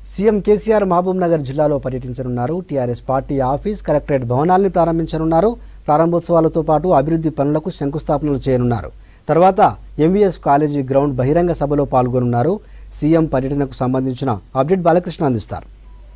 CM KCR Mahabub Mahabubnagar జిల్లాలో పర్యటించనున్నారు TRS party office collectorate భవనాల్ని ప్రారంభించనున్నారు ప్రారంభోత్సవాలతో పాటు అభివృద్ధి పనులకు శంకుస్థాపనలు చేయనున్నారు తర్వాత ఎంవీఎస్ కాలేజీ గ్రౌండ్ బహిరంగ సభలో పాల్గొనున్నారు సీఎం పర్యటనకు సంబంధించిన అప్డేట్ బాలకృష్ణ అందిస్తారు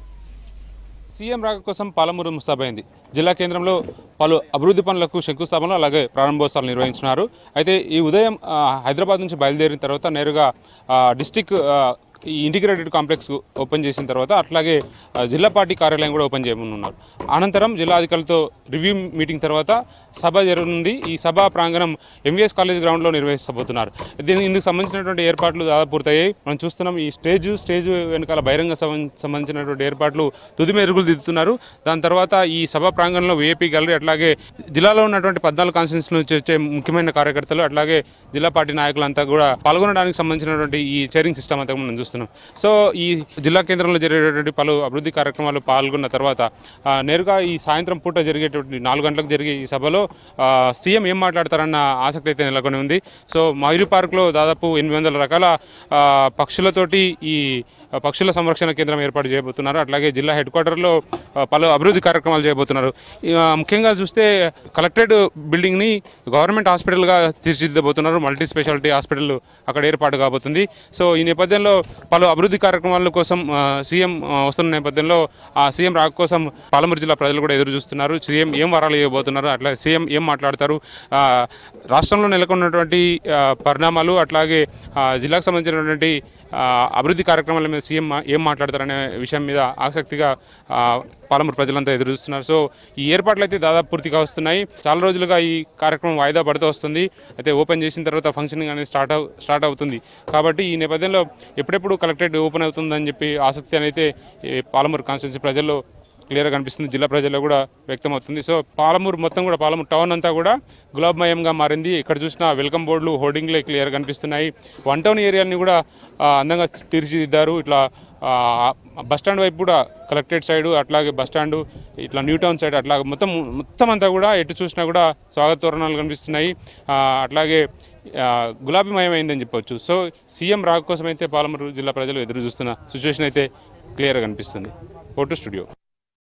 సీఎం రాక కోసం పాలమూరు ముస్తాబైంది జిల్లా కేంద్రంలో పలు అభివృద్ధి పనులకు శంకుస్థాపనలు అలాగే ప్రారంభోత్సవాలు నిర్వహించినారు అయితే ఈ ఉదయం ఆ, హైదరాబాద్ నుంచి బయలుదేరిన తర్వాత నేరుగా ఆ, డిస్టిక్ ఆ, ఈ ఇంటిగ్రేటెడ్ కాంప్లెక్స్ ఓపెన్ చేసిన తర్వాత అట్లాగే ఆ, జిల్లా పార్టీ కార్యాలయం కూడా ఓపెన్ చేయనున్నారు అనంతరం జిల్లా అధికారులతో రివ్యూ మీటింగ్ తర్వాత సభ జరగనుంది ఈ సభ ప్రాంగణం ఎంవీఎస్ కాలేజ్ గ్రౌండ్లో నిర్వహిస్తబోతున్నారు దీనికి ఇందుకు సంబంధించినటువంటి ఏర్పాట్లు దాదాపు పూర్తయ్యాయి మనం చూస్తున్నాం ఈ స్టేజ్ స్టేజ్ వెనకాల బహిరంగ సభ సంబంధించినటువంటి ఏర్పాట్లు తుది మెరుగులు దిద్దుతున్నారు దాని తర్వాత ఈ సభ ప్రాంగణంలో వీఐపీ గ్యాలరీ అట్లాగే జిల్లాలో ఉన్నటువంటి పద్నాలుగు కాన్స్టిట్యూన్స్ నుంచి వచ్చే ముఖ్యమైన కార్యకర్తలు అట్లాగే జిల్లా పార్టీ నాయకులంతా కూడా పాల్గొనడానికి సంబంధించినటువంటి ఈ చైరింగ్ సిస్టమ్ అంతా మనం చూస్తున్నాం సో ఈ జిల్లా కేంద్రంలో జరిగేటువంటి పలు అభివృద్ధి కార్యక్రమాలు పాల్గొన్న తర్వాత ఆ, నేరుగా ఈ సాయంత్రం పూట జరిగేటువంటి నాలుగు గంటలకు జరిగే ఈ సభలో ఆ, సీఎం ఏం మాట్లాడతారన్న ఆసక్తి అయితే నెలకొని ఉంది సో మయూరి పార్క్లో దాదాపు ఎనిమిది వందల రకాల ఆ, పక్షులతోటి ఈ పక్షుల సంరక్షణ కేంద్రం ఏర్పాటు చేయబోతున్నారు అట్లాగే జిల్లా హెడ్ క్వార్టర్లో ఆ, పలు అభివృద్ధి కార్యక్రమాలు చేయబోతున్నారు ఇక ముఖ్యంగా చూస్తే కలెక్టరేట్ బిల్డింగ్ని గవర్నమెంట్ హాస్పిటల్గా తీర్చిదిద్దబోతున్నారు మల్టీ స్పెషాలిటీ హాస్పిటల్ అక్కడ ఏర్పాటు కాబోతుంది సో ఈ నేపథ్యంలో పలు అభివృద్ధి కార్యక్రమాల కోసం ఆ, సీఎం ఆ, వస్తున్న నేపథ్యంలో ఆ సీఎం రాక కోసం పాలమూరు జిల్లా ప్రజలు కూడా ఎదురు చూస్తున్నారు సీఎం ఏం వరాలు ఇవ్వబోతున్నారు అట్లా సీఎం ఏం మాట్లాడతారు ఆ, రాష్ట్రంలో నెలకొన్నటువంటి ఆ, పరిణామాలు అట్లాగే ఆ, జిల్లాకు సంబంధించినటువంటి ఆ, అభివృద్ధి కార్యక్రమాల మీద సీఎం మా- ఏం మాట్లాడతారనే విషయం మీద ఆసక్తిగా ఆ, పాలమూరు ప్రజలంతా ఎదురు చూస్తున్నారు సో ఈ ఏర్పాట్లు అయితే దాదాపు పూర్తిగా వస్తున్నాయి చాలా రోజులుగా ఈ కార్యక్రమం వాయిదా పడుతూ వస్తుంది అయితే ఓపెన్ చేసిన తర్వాత ఫంక్షనింగ్ అనేది స్టార్ట్ అవు స్టార్ట్ అవుతుంది కాబట్టి ఈ నేపథ్యంలో ఎప్పుడెప్పుడు కలెక్టరేట్ ఓపెన్ అవుతుందని చెప్పి ఆసక్తి అనేది ఈ పాలమూరు కాన్స్టిట్యున్సీ ప్రజల్లో క్లియర్గా కనిపిస్తుంది జిల్లా ప్రజల్లో కూడా వ్యక్తమవుతుంది సో పాలమూరు మొత్తం కూడా పాలమూరు టౌన్ అంతా కూడా గులాబ్మయంగా మారింది ఇక్కడ చూసిన వెల్కమ్ బోర్డులు హోర్డింగ్లే క్లియర్గా కనిపిస్తున్నాయి వన్ టౌన్ ఏరియాని కూడా ఆ, అందంగా తీర్చిదిద్దారు ఇట్లా ఆ, బస్ స్టాండ్ వైపు కూడా కలెక్టరేట్ సైడ్ అట్లాగే బస్ స్టాండ్ ఇట్లా న్యూ టౌన్ సైడ్ అట్లా మొత్తం మొత్తం అంతా కూడా ఎటు చూసినా కూడా స్వాగత తోరణాలు కనిపిస్తున్నాయి ఆ, అట్లాగే ఆ, గులాబీమయమైందని చెప్పొచ్చు సో సీఎం రాక కోసం అయితే పాలమూరు జిల్లా ప్రజలు ఎదురు చూస్తున్న సిచ్యువేషన్ అయితే క్లియర్గా కనిపిస్తుంది ఫోటో స్టూడియో